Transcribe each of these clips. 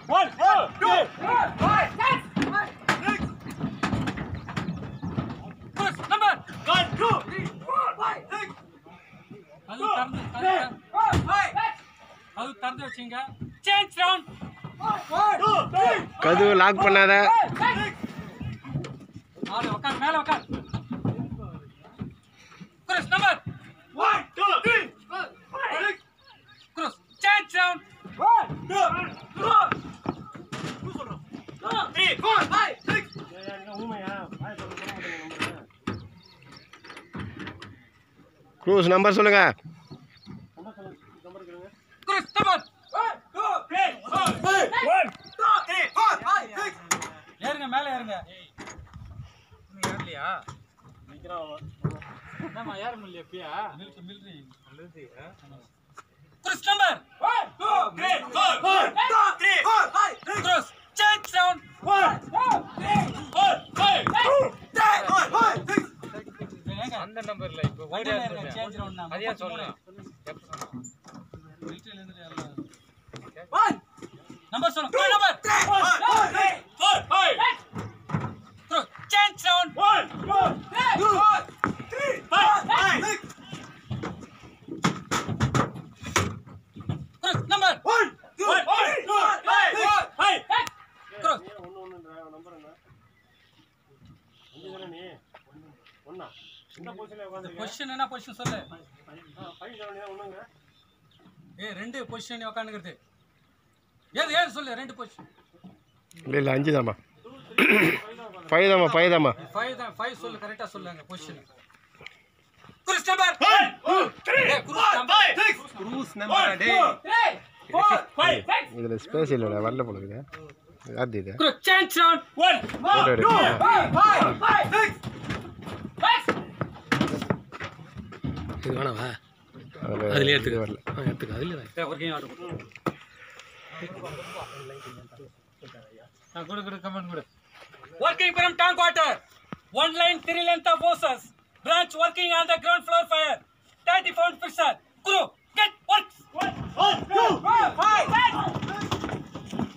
One, two, three. Push, number. One, two, three, four, five, six. அது திறந்து திறந்து அது திறந்து வச்சுங்க சேஞ்ச் ரவுண்ட் Two, three, கதவு லாக் பண்ணாத நாலு உட்கார் மேல உட்கார் குரூஸ் number one, two, three, four, five, six. குரூஸ் change round One, two, three, four, five, six. க்ரூஸ் நம்பர் சொல்லுங்க குரூஸ் number One, two, three, four, five. One, two, three, four, five, six. ஏறுங்க மேல ஏறுங்க நீ ஏறலையா என்னம்மா ஏற முடியல எப்பயா மில்ட்ரி மில்ட்ரி மில்ட்ரி குரூஸ் number One, two, three, four, one, two, three, four, five, six. குரூஸ் change round One, two, three, four, five, two, three, four, five, six. அந்த நம்பர்ல இப்போ ஓடி சேஞ்ச் ரவுண்ட் நான் அதையா சொல்றேன் மில்ட்ரில இருந்து எல்லாம் One, நம்பர் சொல்லுங்க number one, two, three, four, five. குரூஸ் change round One, two, three, four, three, four, five, six. குரூஸ் number One, two, three, four, five, four, five. குரூஸ் பொசிஷன் என்ன பொசிஷன் சொல்லு ஏ ரெண்டு பொசிஷன் உட்காந்துக்கிறது ஏது ஏது சொல்லு ரெண்டு பொசிஷன் இல்லை இல்லை அஞ்சு தாம்மா ஃபைவ் தாம்மா ஃபைவ் தாம்மா ஃபைவ் தான் ஃபைவ் சொல்லு கரெக்டாக சொல்லுங்க பொசிஷன் குரூஸ் நம்பர் One, two, three, குரூஸ் four, நம்பர் five, six. குரூஸ் One, two, three, four, five, six. இதில் ஸ்பேஸ் இல்லைடா வரல போலுக்குது யார் இது குரூஸ் change round One, one, Photo two, எடுக்கணும். three, five, five, six. இது வேணாவா அதில் அதுலயே இது எடுத்துக்க வரல ஆ, எடுத்துக்க அதுல ஒர்க்கிங் ஆர்டர் குடு குடு கமெண்ட் குடு Working from tank water. One line, three length of hoses. Branch working on the ground floor fire. 30 pound fixer. Crew, get work. One, one, two, three, five, six.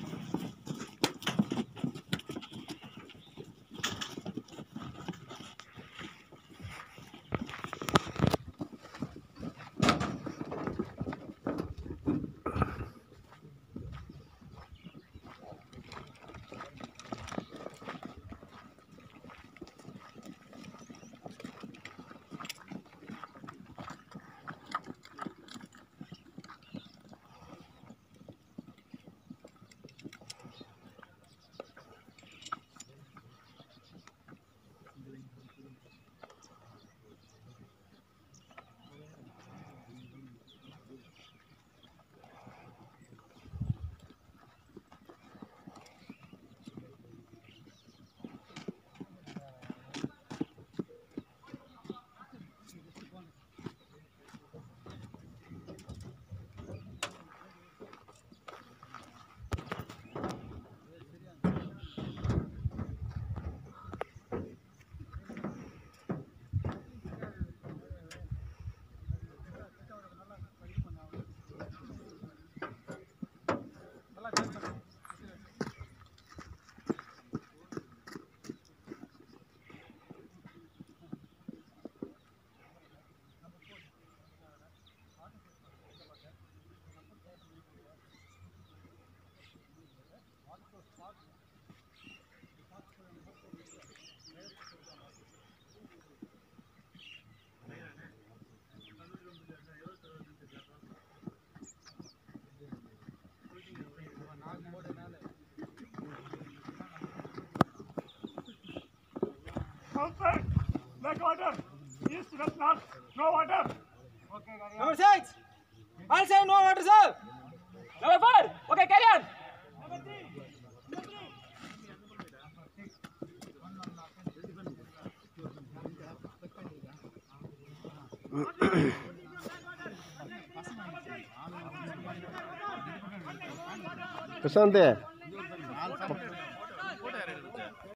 Southwest, black water. East, west, north, no water. Number six. I'll say no water, sir. Number four. Okay, carry on. Prashanth